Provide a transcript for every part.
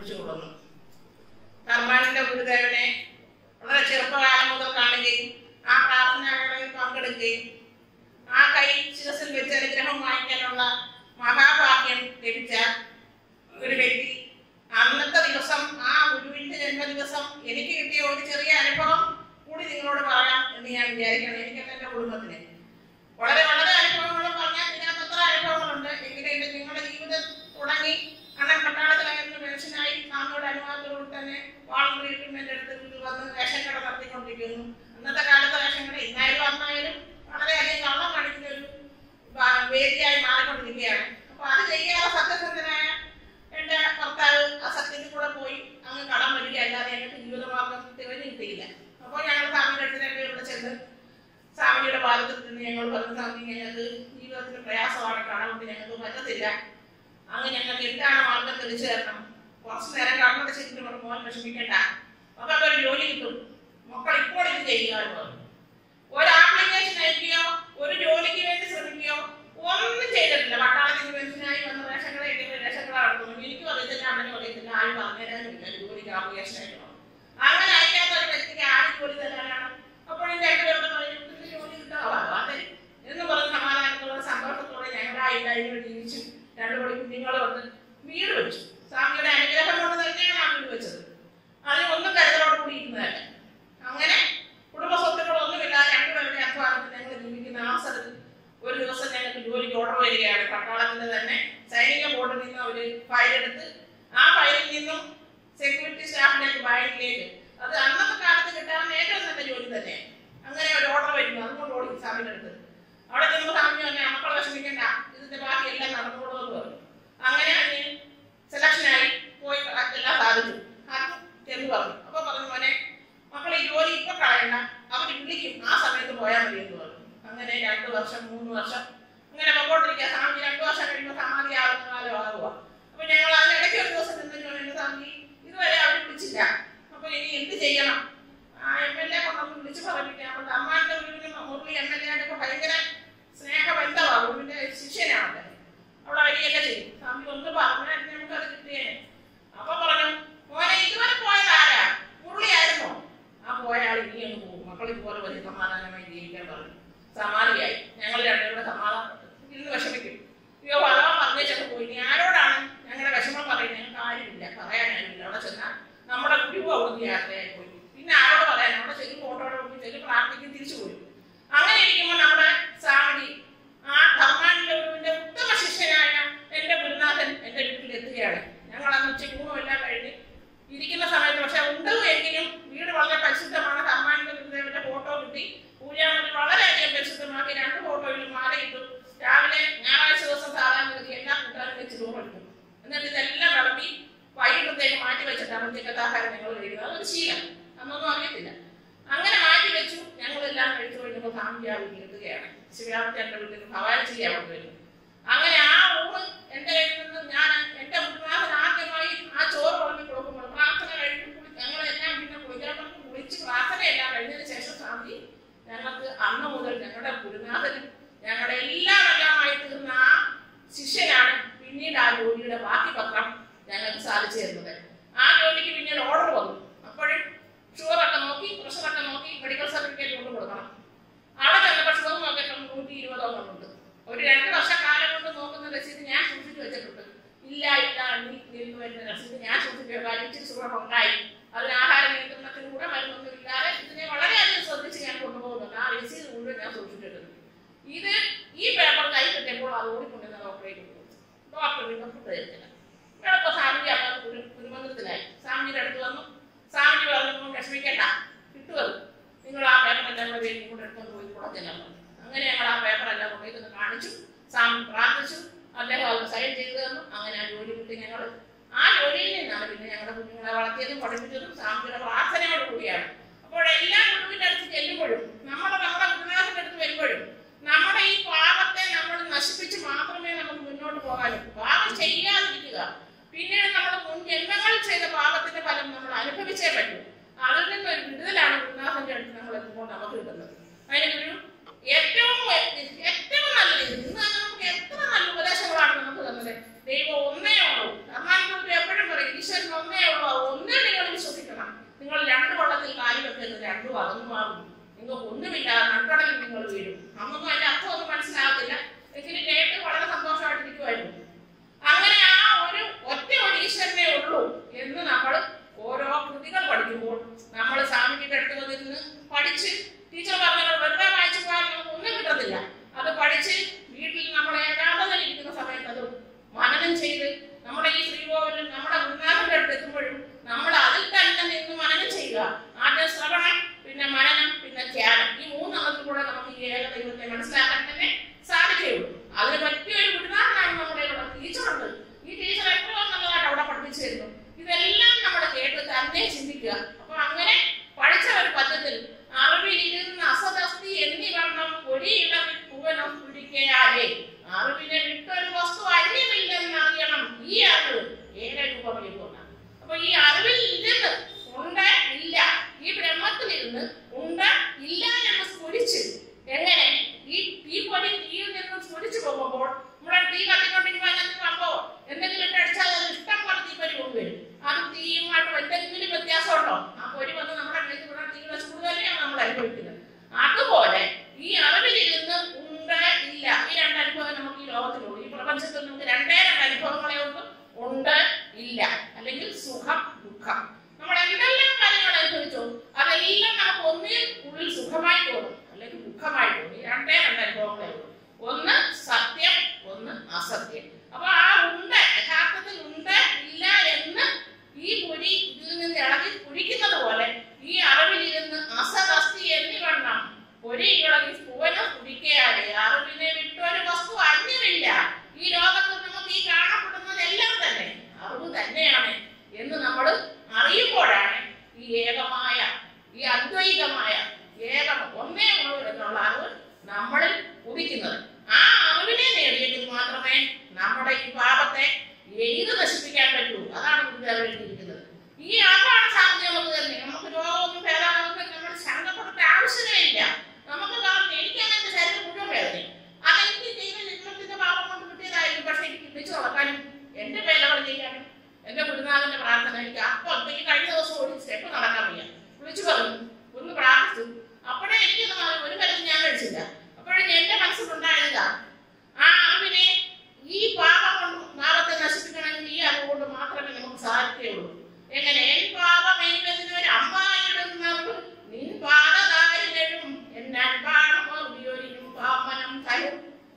ആശീർവദിച്ചു കൊള്ളുന്നു ധർമാനിന്റെ ഗുരുദേവനെ വളരെ ചെറുപ്പകാലം മുതൽ കാണുകയും ആ പ്രാർത്ഥനകളിൽ പങ്കെടുക്കുകയും ആ കൈ ശിരസിൽ വെച്ച് അനുഗ്രഹം വാങ്ങിക്കാനുള്ള മഹാഭാഗ്യം ലഭിച്ച ഒരു വ്യക്തി അന്നത്തെ ദിവസം ആ ഗുരുവിന്റെ ജന്മദിവസം എനിക്ക് കിട്ടിയ ഒരു ചെറിയ അനുഭവം കൂടി നിങ്ങളോട് പറയാം എന്ന് ഞാൻ വിചാരിക്കണം എനിക്കല്ല എന്റെ കുടുംബത്തിന് വളരെ വളരെ അനുഭവങ്ങളും പറഞ്ഞാൽ ഇതിനകത്ത് എത്ര അനുഭവങ്ങളുണ്ട് എങ്കിലും എന്റെ നിങ്ങളുടെ ജീവിതം തുടങ്ങി അണ്ണൻ പട്ടാളത്തിലായിരുന്നു മനുഷ്യനായി സ്വാമിയുടെ അനുവാദത്തോട് തന്നെ വാളണ്ടറി റിക്രൂട്ട്മെന്റ് എടുത്ത് വീട്ടിൽ വന്ന് റേഷൻ കട നടത്തിക്കൊണ്ടിരിക്കുന്നു അന്നത്തെ കാലത്തെ റേഷൻ കട ഇന്നായാലും അന്നായാലും വളരെയധികം കള്ളം കാണിക്കുന്ന ഒരു വ- വേദിയായി മാറിക്കൊണ്ടിരിക്കുകയാണ് അപ്പൊ അത് ചെയ്യാതെ സത്യസന്ധനായ എന്റെ ഭർത്താവ് ആ സത്യത്തിൽ കൂടെ പോയി അങ്ങ് കടം വരിക അല്ലാതെ ഞങ്ങൾക്ക് ജീവിതമാർഗം തികഞ്ഞു കിട്ടിയില്ല അപ്പോൾ ഞങ്ങൾ സ്വാമിയുടെ അടുത്ത് രണ്ടുപേരും ഇവിടെ ചെന്ന് സ്വാമിയുടെ പാദത്തിൽ നിന്ന് ഞങ്ങൾ പറഞ്ഞു സ്വാമി ഞങ്ങൾക്ക് ജീവിതത്തിന് പ്രയാസമാണ് കാണുകൊണ്ട് ഞങ്ങൾക്ക് പറ്റത്തില്ല അങ്ങ് ഞങ്ങൾക്ക് എന്താണ് മാർഗം തെളിച്ചു തരണം കുറച്ചു നേരം കണ്ണട ശരിക്കും പറഞ്ഞു മോൻ വിഷമിക്കണ്ട മക്കൾക്ക് ഒരു ജോലി കിട്ടും മക്കൾ ഇപ്പോൾ ഇത് ചെയ്യുക എന്ന് പറഞ്ഞു ഒരു ആപ്ലിക്കേഷൻ അയക്കുകയോ ഒരു ജോലിക്ക് വേണ്ടി ശ്രമിക്കുകയോ ഒന്നും ചെയ്തിട്ടില്ല പട്ടാളത്തിന് മനുഷ്യനായി വന്ന റേഷൻ കട ഇട്ടിട്ട് റേഷൻ കട നടത്തുന്നു എനിക്കും അറിയത്തില്ല അമ്മനും അറിയത്തില്ല ആരും പറഞ്ഞുതരാനുമില്ല ജോലിക്ക് ആപ്ലിക്കേഷൻ അയക്കണം അങ്ങനെ അയക്കാത്ത ഒരു വ്യക്തിക്ക് ആരും ജോലി തരാനാണ് അപ്പോഴും രണ്ടുപേരുടെ പറഞ്ഞു "ഇതിന് ജോലി കിട്ടാവാ അതെ എന്ന് പറഞ്ഞ് സമാധാനത്തോടെ സന്തോഷത്തോടെ ഞങ്ങളുടെ ആ ഇല്ലായ്മ ജീവിച്ചു രണ്ടു കോടി കുഞ്ഞുങ്ങൾ വന്ന് വീട് വെച്ചു സ്വാമിയുടെ അനുഗ്രഹം കൊണ്ട് തന്നെയാണ് ആ വീട് വെച്ചത് അതിന് ഒന്നും കരുതലോട് കൂടിയിരുന്നതല്ല അങ്ങനെ കുടുംബ സ്വത്തുക്കളൊന്നുമില്ലാതെ രണ്ടുപേരുടെ അധ്വാനത്തിൽ ഞങ്ങൾ ജീവിക്കുന്ന ആ സ്ഥലത്ത് ഒരു ദിവസം ഞങ്ങൾക്ക് ജോലിക്ക് ഓർഡർ വരികയാണ് പട്ടാളത്തിന്റെ തന്നെ സൈനിക ബോർഡിൽ നിന്ന് ഒരു ഫയൽ എടുത്ത് ആ ഫയലിൽ നിന്നും സെക്യൂരിറ്റി സ്റ്റാഫിലേക്ക് ബാങ്കിലേക്ക് അത് അന്നത്തെ കാലത്ത് കിട്ടാൻ ഏറ്റവും നല്ല ജോലി തന്നെ അങ്ങനെ ഒരു ഓർഡർ വരുന്നു അതുകൊണ്ട് ഓടി സ്വാമിയുടെ അടുത്ത് അവിടെ ചെന്ന് സ്വാമി തന്നെ മക്കൾ വിഷമിക്കണ്ട ഇതിന്റെ ബാക്കി എല്ലാം നടന്നുകൊള്ളുമെന്ന് പറഞ്ഞു അങ്ങനെ അതിന് സെലക്ഷനായി പോയി എല്ലാം സാധിച്ചു ആർക്കും ചെന്ന് പറഞ്ഞു അപ്പൊ പറഞ്ഞു മോനെ മക്കളെ ഈ ജോലി ഇപ്പൊ കളയണ്ട അവർ വിളിക്കും ആ സമയത്ത് പോയാൽ മതി എന്ന് പറഞ്ഞു അങ്ങനെ രണ്ട് വർഷം മൂന്ന് വർഷം ഇങ്ങനെ പൊക്കോണ്ടിരിക്കുക സ്വാമി രണ്ടു വർഷം കഴിയുമ്പോൾ സമാധി ആകുന്ന കാലം ആകുക അപ്പൊ ഞങ്ങൾ അതിനിടയ്ക്ക് ഒരു ദിവസം നിന്നു സ്വാമി ഇതുവരെ അവർ വിളിച്ചില്ല അപ്പൊ ഇനി എന്ത് ചെയ്യണം ആ എം എൽ എ കൊണ്ടൊന്ന് വിളിച്ചു പറഞ്ഞിട്ട് അപ്പോൾ അമ്മാന്റെ വീടിന് മുരളി എം എൽ എ ആയിട്ടൊക്കെ ഭയങ്കര സ്നേഹബന്ധമാണ് ഗുരുവിന്റെ ശിഷ്യനാണ് അവിടെ വരികയൊക്കെ ചെയ്യും സ്വാമി ഒന്ന് പറഞ്ഞാൽ നമുക്ക് അത് കിട്ടിയേനെ അപ്പൊ പറഞ്ഞു മോനെ ഇതുവരെ പോയത് ആരാ മുരളിയായിരുന്നോ ആ പോയ ആൾ ഇനി അങ്ങ് പോകും മക്കൾ ഇതുപോലെ വലിയ സമാധാനമായി ജീവിക്കാൻ പറഞ്ഞു സമാധിയായി ഞങ്ങൾ രണ്ടുപേരുടെ സമാധാനം ഇരുന്ന് വിഷമിക്കും അയ്യോ ഭഗവാൻ പറഞ്ഞേച്ചൊക്കെ പോയി ഇനി ആരോടാണ് ഞങ്ങളുടെ വിഷമം പറയുന്നത് ഞങ്ങൾക്ക് ആരുമില്ല പറയാനാരുമില്ല അവിടെ ചെന്നാൽ നമ്മുടെ ഗുരു അവിടുന്ന് യാത്രയായി പോയി പിന്നെ ആരോട് പറയാൻ അവിടെ ശരി ഫോട്ടോടെ പോയി ശരി പ്രാർത്ഥിക്കും തിരിച്ചു പോയി അങ്ങനെ ഇരിക്കുമ്പോൾ നമ്മുടെ സ്വാമി ആ ധർമാനുവിന്റെ ഉത്തമ ശിഷ്യനായ എന്റെ ഗുരുനാഥൻ എന്റെ വീട്ടിൽ എത്തുകയാണ് ഞങ്ങൾ അന്ന് ഉച്ചയ്ക്ക് ഊണുമെല്ലാം കഴിഞ്ഞ് ഇരിക്കുന്ന സമയത്ത് പക്ഷെ ഉണ്ട് എങ്കിലും വീട് വളരെ പരിശുദ്ധമാണ് ധർമാനുവിന്റെ ഗുരുദേവന്റെ ഫോട്ടോ കിട്ടി പൂജാമണി വളരെയധികം പരിശുദ്ധമാക്കി രണ്ട് ഫോട്ടോയിലും മാല ഇട്ടു രാവിലെ ഞായറാഴ്ച ദിവസം സാധാരണ ഗതി എല്ലാ കൂട്ടാരും വെച്ച് ചോറെടുക്കും എന്നിട്ട് ഇതെല്ലാം വിളമ്പി വൈകിട്ടത്തേക്ക് മാറ്റി വെച്ചിട്ടാണ് ഉച്ചക്കത്താഹാരം ഞങ്ങൾ കഴിക്കുന്നത് അതൊരു ശീലം അന്നൊന്നും അറിയത്തില്ല അങ്ങനെ മാറ്റി വെച്ചു ഞങ്ങളെല്ലാം കഴിച്ചു കഴിഞ്ഞപ്പോൾ സ്വാമിജി ആ വീട്ടിൽ എത്തുകയാണ് ശിവരാമചന്ദ്ര വീട്ടിൽ ഭവാനി ചെയ്യാൻ കൊണ്ടുവരുന്നു അങ്ങനെ ആ ഊണ് എന്റെ കയ്യിൽ നിന്ന് ഞാൻ എന്റെ ഗുരുനാഥൻ ആദ്യമായി ആ ചോറ് വിളമ്പി കൊടുക്കുമ്പോൾ പ്രാർത്ഥന കഴിഞ്ഞ് കുളി- ഞങ്ങളെല്ലാം പിന്നെ കുളിക്കാൻ പറഞ്ഞു കുളിച്ച് പ്രാർത്ഥനയെല്ലാം കഴിഞ്ഞതിന് ശേഷം സ്വാമി ഞങ്ങൾക്ക് അന്ന് മുതൽ ഞങ്ങളുടെ ഗുരുനാഥനും ഞങ്ങളുടെ എല്ലാം എല്ലാമായി തീർന്ന ആ ശിഷ്യനാണ് പിന്നീട് ആ ജോലിയുടെ ബാക്കി പത്രം ഞങ്ങൾക്ക് സാധിച്ചു തരുന്നത് ആ ജോലിക്ക് പിന്നീട് ഓർഡർ വന്നു അപ്പോഴും ഷുഗറൊക്കെ നോക്കി പ്രഷറൊക്കെ നോക്കി മെഡിക്കൽ സർട്ടിഫിക്കറ്റ് കൊണ്ട് കൊടുക്കണം അവിടെ ചെന്നപ്പോൾ ഷുഗർ നോക്കിയപ്പോൾ നൂറ്റി ഇരുപതോ ഉണ്ട് ഒരു രണ്ട് വർഷക്കാലം കൊണ്ട് നോക്കുന്ന രസീത് ഞാൻ സൂക്ഷിച്ചു വെച്ചിട്ടുണ്ട് ഇല്ല ഇല്ല നീ നിന്ന് വരുന്ന രസീത് ഞാൻ സൂക്ഷിച്ചു വെക്കാൻ ഇച്ചിരി ഷുഗർ ഉണ്ടായി അതിന് ആഹാര നിയന്ത്രണത്തിന് കൂടെ മരുന്നൊന്നും ഇല്ലാതെ ഇതിനെ വളരെയധികം ശ്രദ്ധിച്ച് ഞാൻ കൊണ്ടുപോകുന്നുണ്ട് ആ രസീത് മുഴുവൻ ഞാൻ സൂക്ഷിച്ചിട്ടുണ്ട് ഇത് ഈ പേപ്പർ കൈ കിട്ടിയപ്പോൾ അത് ഓടിക്കൊണ്ടുവന്ന ഡോക്ടറേക്ക് കൊടുത്തു ഡോക്ടർ പിന്നെ ഫുഡ് തരുന്നില്ല ഇപ്പൊ സ്വാമിജി അപ്പം ഒരു കുരുമന്ത്രത്തിലായി സ്വാമിജിയുടെ അടുത്ത് വന്നു സ്വാമിജി പറഞ്ഞു വിഷമിക്കണ്ട കിട്ടുമത് നിങ്ങൾ ആ പേപ്പർ എല്ലാം കൂടെ വേണ്ടി കൂടെ എടുത്തുകൊണ്ട് പോയി കൂടെ ചെല്ലാൻ പറഞ്ഞു അങ്ങനെ ഞങ്ങൾ ആ പേപ്പർ എല്ലാം കൊണ്ടുപോയി ഇതൊന്ന് കാണിച്ചു സ്വാമി പ്രാർത്ഥിച്ചു അദ്ദേഹം അത് സൈൻ ചെയ്തു തന്നു അങ്ങനെ ആ ജോലി കിട്ടി ഞങ്ങൾ ആ ജോലിയിൽ നിന്നാണ് പിന്നെ ഞങ്ങളുടെ കുഞ്ഞുങ്ങളെ വളർത്തിയതും പഠിപ്പിച്ചതും സ്വാമിയുടെ പ്രാർത്ഥനയോട് കൂടിയാണ് അപ്പോൾ എല്ലാ ഗുരുവിന്റെ അടുത്ത് ചെല്ലുമ്പോഴും നമ്മുടെ നമ്മുടെ ഗുരുനാഥന്റെ അടുത്ത് വരുമ്പോഴും നമ്മുടെ ഈ പാപത്തെ നമ്മൾ നശിപ്പിച്ച് മാത്രമേ നമുക്ക് മുന്നോട്ട് പോകാനൂ പാപം ചെയ്യാതിരിക്കുക പിന്നീട് നമ്മൾ മുൻ ജന്മങ്ങളിൽ ചെയ്ത പാപത്തിന്റെ ഫലം നമ്മൾ അനുഭവിച്ചേ പറ്റൂ അതിൽ നിന്നൊരു വിടുതലാണ് ഗുരുനാഥന്റെ അടുത്ത് നമ്മൾ എത്തുമ്പോൾ നമുക്ക് കിട്ടുന്നത് അതിനൊരു ഏറ്റവും ഏറ്റവും നല്ലത് ഇന്ന് നമുക്ക് എത്ര നല്ല ഉപദേശങ്ങളാണ് നമുക്ക് തന്നത് ദൈവം ഒന്നേ ഉള്ളൂ കർണാടകത്തിൽ എപ്പോഴും പറയും ഈശ്വരൻ ഒന്നേ പഠിച്ചു തരുന്നു ഇതെല്ലാം നമ്മൾ കേട്ട് തന്നെ ചിന്തിക്കുക അപ്പൊ അങ്ങനെ പഠിച്ച ഒരു പദ്ധതി അറിവിലിരുന്ന് അസതസ്തി എന്നിവണ്ണം പൊരിയിടവിൽ പൂവനം കുടിക്കയാലേ അറിവിനെ വിട്ടൊരു വസ്തു അന്യമില്ലെന്ന് അറിയണം ഈ അറിവ് ഏകരൂപമില്ല അപ്പൊ ഈ അറിവിൽ ഇരുന്ന് ഉണ്ട് ഇല്ല ഈ ബ്രഹ്മത്തിലിരുന്ന് ഉണ്ട് ഇല്ല എന്ന് സ്ഫുരിച്ച് എങ്ങനെ ഈ തീപ്പൊരി തീയിൽ നിന്ന് സ്ഫുരിച്ചു പോകുമ്പോൾ നമ്മുടെ തീ കത്തിക്കൊണ്ടിരിക്കുമ്പോൾ അതിനകത്ത് സംഭവം എന്തെങ്കിലും ഇട്ട് അടിച്ചാൽ അത് ഇഷ്ടം പോലെ തീപ്പൊരി കൊണ്ടുവരും അത് തീയുമായിട്ട് എന്തെങ്കിലും വ്യത്യാസമുണ്ടോ ആ പൊരി വന്ന് നമ്മുടെ വീട്ടിൽ ഇവിടെ തീ വെച്ച് കൂടുതലാണ് നമ്മൾ അനുഭവിക്കുന്നത് അതുപോലെ ഈ അറിവിലിരുന്ന് ഉണ്ട് ഇല്ല ഈ രണ്ട് അനുഭവം നമുക്ക് ഈ ലോകത്തിലുള്ളൂ ഈ പ്രപഞ്ചത്തിൽ നമുക്ക് രണ്ടേ രണ്ട് അനുഭവങ്ങളെ ഉള്ളൂ ഉണ്ട് ഇല്ല അല്ലെങ്കിൽ സുഖം ദുഃഖം നമ്മൾ എന്തെല്ലാം കാര്യങ്ങൾ അനുഭവിച്ചോ അതെല്ലാം നമുക്ക് ഒന്നിൽ ഉള്ളിൽ സുഖമായി തോന്നും അല്ലെങ്കിൽ ദുഃഖമായി തോന്നും ഈ രണ്ടേ രണ്ട് അനുഭവങ്ങളെ ഉള്ളൂ ഒന്ന് സത്യം ഒന്ന് അസത്യം അപ്പൊ ആ ഉണ്ട് യഥാർത്ഥത്തിൽ ഉണ്ട് ഇല്ല എന്ന് ഈ പൊരി ഇതിൽ നിന്ന് ഇളകി കുഴിക്കുന്നത് പോലെ ഈ അറിവിലിരുന്ന് അസതസ്തി എന്നിവണ്ണം പൊരി ഇളകി പൂവനം കുടിക്കയാതെ അറിവിനെ വിട്ടൊരു വസ്തു അന്യമില്ല ഈ ലോകത്ത് നമുക്ക് ഈ കാണപ്പെടുന്നതെല്ലാം തന്നെ അറിവ് തന്നെയാണ് എന്ന് നമ്മൾ അറിയുമ്പോഴാണ് ഈ ഏകമായ ഈ അദ്വൈതമായ ഏകം ഒന്നേ ഉള്ളൂ എന്നുള്ള അറിവ് നമ്മളിൽ ഉദിക്കുന്നത് ആ അറിവിനെ നേടിയെങ്കിൽ മാത്രമേ നമ്മുടെ ഈ പാപത്തെ എഴുതി നശിപ്പിക്കാൻ പറ്റൂ അതാണ് ഗുരുദേവൻ എഴുതിയിരിക്കുന്നത് ഈ അറിവാണ് സാധ്യം നമുക്ക് തന്നെ നമുക്ക് രോഗമൊന്നും ഭേദമാകുമ്പോൾ നമ്മൾ ശങ്കപ്പെടേണ്ട ആവശ്യമേ ഇല്ല നമുക്ക് കാരണം എനിക്ക് അങ്ങനെ ശരീരം മുഴുവൻ വേദനയും അതെനിക്ക് ചെയ്ത ജന്മത്തിന്റെ പാപം കൊണ്ട് കിട്ടിയതായിരിക്കും പക്ഷെ എനിക്ക് പിടിച്ചു നടക്കാനും എന്റെ വേലകൾ ചെയ്യാനും എന്റെ ഗുരുനാഥന്റെ പ്രാർത്ഥന എനിക്ക് അപ്പൊ ഈ കഴിഞ്ഞ ദിവസം ഒരു സ്റ്റെപ്പ് നടക്കാൻ വയ്യ വിളിച്ചു പറഞ്ഞു ഒന്ന് പ്രാർത്ഥിച്ചു അപ്പോഴേ എനിക്ക് ഒരു മരുന്ന് ഞാൻ കഴിച്ചില്ല അപ്പോഴും എന്റെ മനസ്സിലുണ്ടായതാ ആ അറിവിനെ ഈ പാപം കൊണ്ട് പാപത്തെ നശിപ്പിക്കണമെങ്കിൽ ഈ അറിവ് കൊണ്ട് മാത്രമേ നമുക്ക് സാധിക്കുകയുള്ളൂ എങ്ങനെ എൻ പാപം എനിക്കെതിനൊരു അമ്മായിടുന്നവർ നിൻ പാദതാരിലും എന്നൻപാണം ഉപയോഗിക്കും പാമനം തരും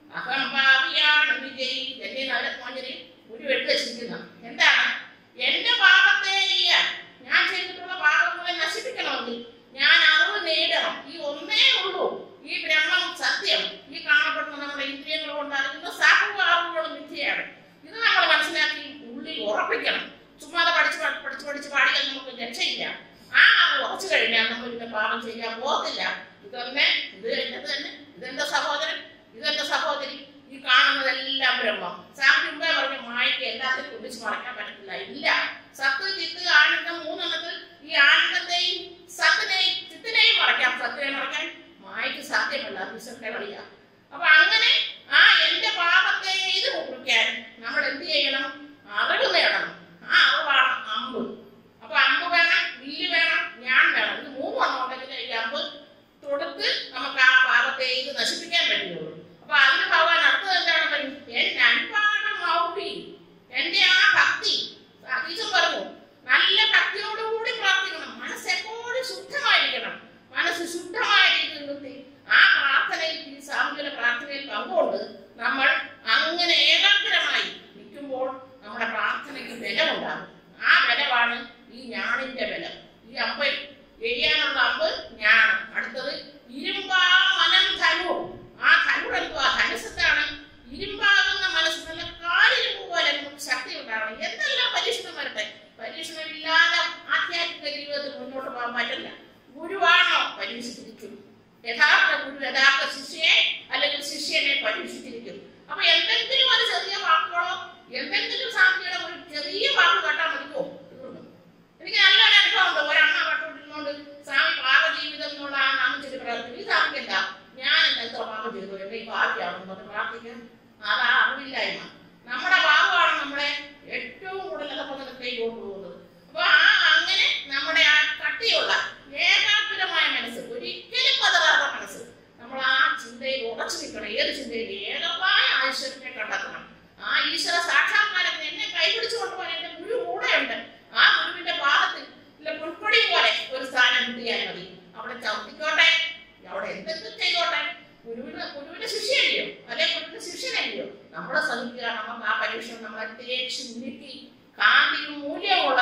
അഹംഭാവിയാണ് വിജയി എന്റെ നരമോചരി ഒരു വെട്ട് വെച്ചിരിക്കുന്ന എന്താണ് എന്റെ പാപത്തെ ചെയ്യാൻ ഞാൻ ചെയ്തിട്ടുള്ള പാപങ്ങളെ നശിപ്പിക്കണമെങ്കിൽ ഞാൻ അറിവ് നേടണം ഈ ഒന്നേ ഉള്ളൂ ഈ ബ്രഹ്മം സത്യം ഈ കാണപ്പെടുന്ന നമ്മുടെ ഇന്ദ്രിയങ്ങൾ കൊണ്ട് അറിയുന്ന സർവ്വ അറിവുകളും മിഥ്യയാണ് ഇത് നമ്മൾ മനസ്സിലാക്കി ഉള്ളിൽ ഉറപ്പിക്കണം ചുമ്മാതെ പഠിച്ച് പഠി- പഠിച്ച് പഠിച്ച് പാടിയാൽ നമുക്ക് രക്ഷയില്ല ആ അറിവ് ഉറച്ചു കഴിഞ്ഞാൽ നമ്മൾ ഇതിന്റെ പാപം ചെയ്യാൻ പോകത്തില്ല ഇതൊന്നെ ഇത് എന്റെ തന്നെ ഇതെന്റെ സഹോദരൻ ഇതെന്റെ സഹോദരി ഈ കാണുന്നതെല്ലാം ബ്രഹ്മം സാമി മുമ്പേ പറഞ്ഞു മായയ്ക്ക് എല്ലാത്തിനും ഒന്നിച്ച് മറക്കാൻ പറ്റത്തില്ല ഇല്ല സത്ത് ചിത്ത് ആനന്ദം മൂന്നെണ്ണത്തിൽ ഈ ആനന്ദത്തെയും സത്തിനെയും ചിത്തിനെയും മറക്കാം സത്തിനെ മറക്കാൻ മായയ്ക്ക് സാധ്യമല്ല വിശ്വത്തെ കളിയ അപ്പൊ അങ്ങനെ ആ എന്റെ പാപത്തെ ഇത് കുറിക്കാൻ നമ്മൾ എന്ത് ചെയ്യണം അറിവ് നേടണം ആ അറിവാണ് അമ്പ് അപ്പൊ അമ്പ് വേണം വില്ല് വേണം ഞാൻ വേണം ഇത് മൂന്നെണ്ണം ഉണ്ടെങ്കിൽ ഈ അമ്പ് തൊടുത്ത് നമുക്ക് ആ പാപത്തെ ഇത് നശിപ്പിക്കാൻ പറ്റുള്ളൂ അപ്പൊ അതിന് ഭഗവാൻ അടുത്തത് എന്താണ് പറയുന്നത് എൻ അൻപാണ് മൗഢി എന്റെ ആ ഭക്തി അതീശം പറഞ്ഞു നല്ല ഭക്തിയോടുകൂടി പ്രാർത്ഥിക്കണം മനസ്സ് എപ്പോഴും ശുദ്ധമായിരിക്കണം മനസ്സ് ശുദ്ധമായ രീതിയിൽ നിർത്തി ആ പ്രാർത്ഥനയിൽ ഈ സാമൂഹിക പ്രാർത്ഥനയിൽ പങ്കുകൊണ്ട് നമ്മൾ അങ്ങനെ ഏകാഗ്രമായി നിൽക്കുമ്പോൾ നമ്മുടെ പ്രാർത്ഥനയ്ക്ക് ബലമുണ്ടാകും ആ ബലമാണ് ഈ ഞാണിന്റെ ബലം ഈ അമ്പ് എഴുതാനുള്ള അമ്പ് ഞാണ് അടുത്തത് ഇരുമ്പാ മനം ധനു ആ ധനു എന്തുവാ ധനുസത്താണ് ഇരുമ്പാകുന്ന മനസ്സ് നല്ല കാലിരുമ്പ് പോലെ നമുക്ക് ശക്തി ഉണ്ടാകണം എന്തെല്ലാം പരീക്ഷണം വരട്ടെ പരീക്ഷണമില്ലാതെ ആധ്യാത്മിക ജീവിതത്തിൽ മുന്നോട്ട് പോകാൻ പറ്റില്ല ഗുരുവാണോ പരീക്ഷിച്ചിരിക്കും യഥാർത്ഥ ഗുരു യഥാർത്ഥ ശിഷ്യയെ അല്ലെങ്കിൽ ശിഷ്യനെ പരീക്ഷിച്ചിരിക്കും അപ്പൊ എന്തെങ്കിലും ഒരു ചെറിയ വാക്കുകളോ എന്തെങ്കിലും സാധ്യതയുടെ ഒരു ചെറിയ വാക്ക് കേട്ടാൽ മതിയോ തീർന്നു. എനിക്ക് നല്ലൊരു അനുഭവം ഉണ്ട് ഒരമ്മ പട്ടുകൊണ്ടിരുന്നോണ്ട് സ്വാമി പാപജീവിതം എന്നുള്ള ആ നാമം ചെയ്ത് പ്രാർത്ഥിക്കും ഈ സ്വാമിക്ക് എന്താ ഞാൻ എന്താ എത്ര പാപം ചെയ്തു എന്റെ ഈ പാപിയാണെന്ന് പറഞ്ഞ് പ്രാർത്ഥിക്കാം അതാ അറിവില്ലായ്മ നമ്മുടെ പാപമാണ് നമ്മളെ ഏറ്റവും കൂടുതൽ അധപ്പതനത്തിലേക്ക് കൊണ്ടുപോകുന്നത് അപ്പൊ ആ അങ്ങനെ നമ്മുടെ ആ കട്ടിയുള്ള ഏകാഗ്രമായ മനസ്സ് ഒരിക്കലും പതറാത്ത മനസ്സ് നമ്മൾ ആ ചിന്തയിൽ ഉറച്ചു നിൽക്കണം ഏത് ചിന്തയിൽ ഏകമായ ഈശ്വരനെ കണ്ടെത്തണം ആ ഈശ്വര സാക്ഷാത്കാരത്തിന് എന്നെ കൈപിടിച്ചു കൊണ്ടുപോകാൻ എന്റെ ഗുരു കൂടെയുണ്ട് ആ ഗുരുവിന്റെ പാദത്തിൽ ഇല്ല പുൽപ്പൊടി പോലെ ഒരു സ്ഥാനം കിട്ടിയാൽ മതി അവിടെ ചവിട്ടിക്കോട്ടെ അവിടെ എന്തെങ്കിലും ചെയ്തോട്ടെ ഗുരുവിന് ഗുരുവിന്റെ ശിഷ്യനല്ലയോ അല്ലെ ഗുരുവിന്റെ ശിഷ്യനല്ലയോ നമ്മളെ ശ്രമിക്കുക നമുക്ക് ആ പരീക്ഷണം നമ്മളെ തേച്ച് മിനുക്കി കാന്തിയും മൂല്യവും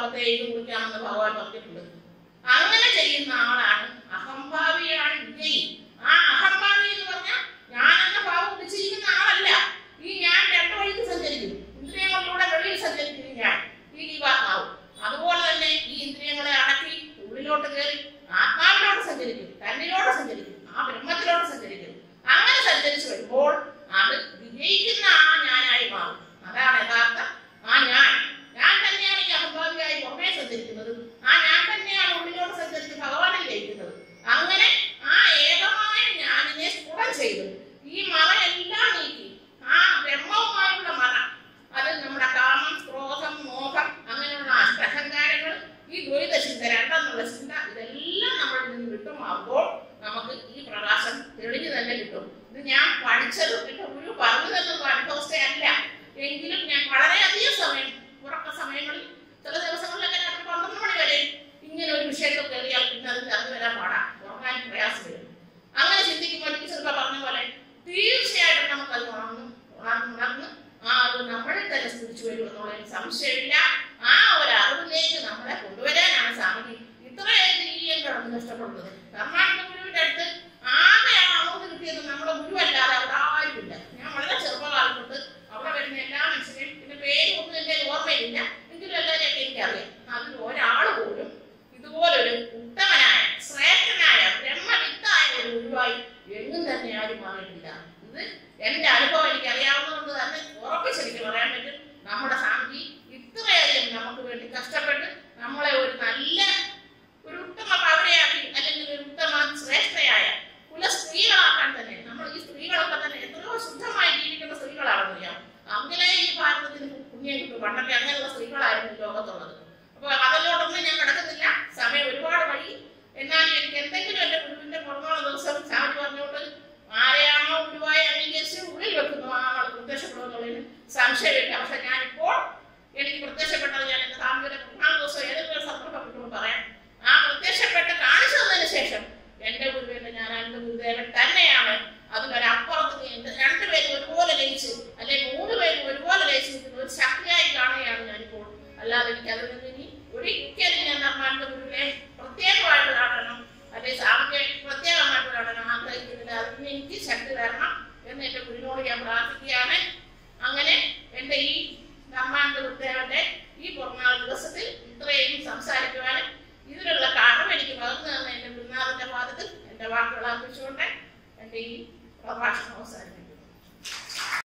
പാപത്തെ എഴുതി കുടിക്കാമെന്ന് ഭഗവാൻ പറഞ്ഞിട്ടുണ്ട് അങ്ങനെ ചെയ്യുന്ന ആളാണ് അഹംഭാവിയാണ് വിജയി ആ അഹംഭാവി എന്ന് പറഞ്ഞാൽ ഞാൻ എന്ന ഭാവം പിടിച്ചിരിക്കുന്ന ആളല്ല ഈ ഞാൻ രണ്ടു വഴിക്ക് സഞ്ചരിക്കും ഇന്ദ്രിയങ്ങളിലൂടെ വെളിയിൽ സഞ്ചരിക്കുന്നു ഞാൻ ഈ ജീവാത്മാവ് അതുപോലെ തന്നെ ഈ ഇന്ദ്രിയങ്ങളെ അടക്കി ഉള്ളിലോട്ട് കയറി ആത്മാവിലോട്ട് സഞ്ചരിക്കും തന്നിലോട്ട് സഞ്ചരിക്കും ആ ബ്രഹ്മത്തിലോട്ട് സഞ്ചരിക്കും അങ്ങനെ സഞ്ചരിച്ചു വരുമ്പോൾ അത് വിജയിക്കുന്ന ആ ഞാനായി മാറും അതാണ് യഥാർത്ഥ ആ ഞാൻ ഞാൻ തന്നെയാണ് ഈ അഹംഭാവിയായി പുറമേ സഞ്ചരിക്കുന്നത് ആ ഞാൻ തന്നെയാണ് ഉള്ളിലോട്ട് സഞ്ചരിച്ച് ഭഗവാനിൽ ലയിക്കുന്നത് അങ്ങനെ ആ ഏകമായ ഞാനിനെ സ്ഫുടം ചെയ്തു ഈ മറയെല്ലാം നീക്കി ആ ബ്രഹ്മവുമായുള്ള മറ അത് നമ്മുടെ കാമം ക്രോധം മോഹം അങ്ങനെയുള്ള അഷ്ടഹങ്കാരങ്ങൾ ഈ ദ്വൈത ചിന്ത രണ്ടെന്നുള്ള ചിന്ത ഇതെല്ലാം നമ്മളിൽ നിന്ന് വിട്ടുമാകുമ്പോൾ നമുക്ക് ഈ പ്രകാശം തെളിഞ്ഞു തന്നെ കിട്ടും ഇത് ഞാൻ പഠിച്ചത് എന്റെ ഗുരു പറഞ്ഞു തന്നത് അനുഭവസ്ഥയല്ല എങ്കിലും ഞാൻ വളരെയധികം സമയം ഉറക്ക സമയങ്ങളിൽ ചില ദിവസങ്ങളിലൊക്കെ രാത്രി പന്ത്രണ്ട് മണി വരെ ഇങ്ങനെ ഒരു വിഷയത്തിൽ കയറിയാൽ പിന്നെ അത് കറന്നു വരാൻ പാടാം ഉറങ്ങാൻ പ്രയാസം വരും അങ്ങനെ ചിന്തിക്കുമ്പോൾ ടീച്ചറൊക്കെ പറഞ്ഞ പോലെ തീർച്ചയായിട്ടും നമുക്കത് ഉണർന്ന് ഉണർന്ന് ഉണർന്ന് ആ അറിവ് നമ്മളിൽ തന്നെ സ്തുതിച്ചു വരും എന്നുള്ളതിന് സംശയമില്ല ആ ഒരു അറിവിലേക്ക് നമ്മളെ കൊണ്ടുവരാനാണ് സ്വാമിജി ഇത്രയധികം കിടന്ന് കഷ്ടപ്പെടുന്നത് കർണാടക ഗുരുവിന്റെ അടുത്ത് ആകെ ആ അറിവ് കിട്ടിയത് നമ്മുടെ ഗുരുവല്ലാതെ അവിടെ ആരുമില്ല ഞാൻ വളരെ ചെറുപ്പകാലം തൊട്ട് അവിടെ വരുന്ന എല്ലാ മനുഷ്യരെയും പിന്നെ പേര് ഒന്നും എന്റെ ഓർമ്മയില്ല എങ്കിലും എല്ലാവരെയൊക്കെ എനിക്കറിയാം അതിൽ ഒരാൾ പോലും ഇതുപോലൊരു ഉത്തമനായ ശ്രേഷ്ഠനായ ബ്രഹ്മവിത്തായ ഒരു ഗുരുവായി എങ്ങും തന്നെ ആരും മാറിയിട്ടില്ല ഇത് എന്റെ അനുഭവം എനിക്ക് അറിയാവുന്നതുകൊണ്ട് തന്നെ ഉറപ്പിച്ചെനിക്ക് പറയാൻ പറ്റും നമ്മുടെ സ്വാമിജി ഇത്രയധികം നമുക്ക് വേണ്ടി കഷ്ടപ്പെട്ട് നമ്മളെ ഒരു നല്ല ഒരു ഉത്തമ പൗരയാക്കി അല്ലെങ്കിൽ ഒരു ഉത്തമ ശ്രേഷ്ഠയായ കുല സ്ത്രീകളാക്കാൻ തന്നെ നമ്മൾ ഈ സ്ത്രീകളൊക്കെ തന്നെ എത്രയോ ശുദ്ധമായി ജീവിക്കുന്ന സ്ത്രീകളാണെന്നറിയാം അങ്ങനെ ഈ ഭാരതത്തിന് പുണ്യം കിട്ടും പണ്ടൊക്കെ അങ്ങനെയുള്ള സ്ത്രീകളായിരുന്നു ഈ ലോകത്തുള്ളത് അപ്പൊ അതിലോട്ടൊന്നും ഞാൻ കിടക്കുന്നില്ല സമയം ഒരുപാട് വഴി എന്നാലും എനിക്ക് എന്തെങ്കിലും എന്റെ ഗുരുവിന്റെ പുറമുള്ള ദിവസം സ്വാമി പറഞ്ഞുകൊണ്ട് ആരെയാണോ ഗുരുവായി അംഗീകരിച്ച് ഉള്ളിൽ വെക്കുന്നു ആ ആൾ പ്രത്യക്ഷപ്പെടുമെന്നുള്ളതിന് സംശയമില്ല പക്ഷെ ഞാനിപ്പോൾ എനിക്ക് പ്രത്യക്ഷപ്പെട്ടത് ഞാൻ എന്റെ സ്വാമിയുടെ മൂന്നാം ദിവസം ഏതെങ്കിലും ഒരു സന്ദർഭപ്പെട്ടു പറയാം ആ പ്രത്യക്ഷപ്പെട്ട് കാണിച്ചു തന്നതിന് ശേഷം എന്റെ ഗുരുവിന്റെ ഞാൻ എന്റെ ഗുരുദേവൻ തന്നെയാണ് അതിനൊരപ്പുറത്ത് എന്റെ രണ്ടുപേരും ഒരുപോലെ ലയിച്ച് അല്ലെങ്കിൽ മൂന്ന് പേരും ഒരുപോലെ ലയിച്ച് നിൽക്കുന്ന ഒരു ശക്തിയായി കാണുകയാണ് ഞാനിപ്പോൾ അല്ലാതെ എനിക്ക് അതിൽ നിന്ന് ഇനി ഒരിക്കലും ഞാൻ നമ്മളുടെ ഗുരുവിനെ പ്രത്യേകമായിട്ട് കാണണം അല്ലെങ്കിൽ സാറിനെ പ്രത്യേകമായിട്ട് കാണണം ആഗ്രഹിക്കുന്നില്ല അതിന് എനിക്ക് ശക്തി തരണം എന്ന് എന്റെ ഗുരുവിനോട് ഞാൻ പ്രാർത്ഥിക്കുകയാണ് അങ്ങനെ എന്റെ ഈ നമ്മാന്റെ ഗുരുദേവന്റെ ഈ പിറന്നാൾ ദിവസത്തിൽ ഇത്രയും സംസാരിക്കുവാനും ഇതിനുള്ള കാരണം എനിക്ക് പകർന്നു തന്ന എന്റെ ഗുരുനാഥന്റെ പാദത്തിൽ എന്റെ വാക്കുകൾ അർപ്പിച്ചുകൊണ്ട് എന്റെ ഈ പ്രഭാഷണം അവസാനിക്കും